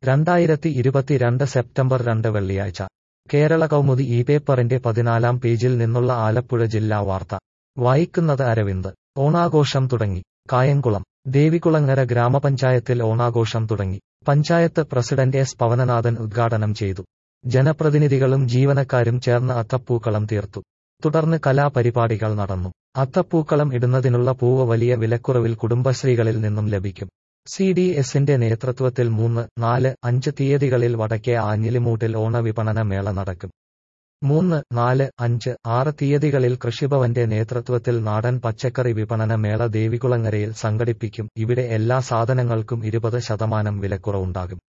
രണ്ടായിരത്തി ഇരുപത്തിരണ്ട് സെപ്റ്റംബർ രണ്ട് വെള്ളിയാഴ്ച കേരള കൗമുദി ഈ പേപ്പറിന്റെ പതിനാലാം പേജിൽ നിന്നുള്ള ആലപ്പുഴ ജില്ലാ വാർത്ത വായിക്കുന്നത് അരവിന്ദ് ഓണാഘോഷം തുടങ്ങി കായംകുളം ദേവികുളങ്ങര ഗ്രാമപഞ്ചായത്തിൽ ഓണാഘോഷം തുടങ്ങി പഞ്ചായത്ത് പ്രസിഡന്റ് എസ് പവനനാഥൻ ഉദ്ഘാടനം ചെയ്തു ജനപ്രതിനിധികളും ജീവനക്കാരും ചേർന്ന് അത്തപ്പൂക്കളം തീർത്തു തുടർന്ന് കലാപരിപാടികൾ നടന്നു അത്തപ്പൂക്കളം ഇടുന്നതിനുള്ള പൂവ് വലിയ വിലക്കുറവിൽ കുടുംബശ്രീകളിൽ നിന്നും ലഭിക്കും സി ഡി എസിന്റെ നേതൃത്വത്തിൽ മൂന്ന് നാല് അഞ്ച് തീയതികളിൽ വടക്കേ ആഞ്ഞിലിമൂട്ടിൽ ഓണവിപണന മേള നടക്കും മൂന്ന് നാല് അഞ്ച് ആറ് തീയതികളിൽ കൃഷിഭവന്റെ നേതൃത്വത്തിൽ നാടൻ പച്ചക്കറി വിപണന മേള ദേവികുളങ്ങരയിൽ സംഘടിപ്പിക്കും ഇവിടെ എല്ലാ സാധനങ്ങൾക്കും ഇരുപത് ശതമാനം വിലക്കുറവുണ്ടാകും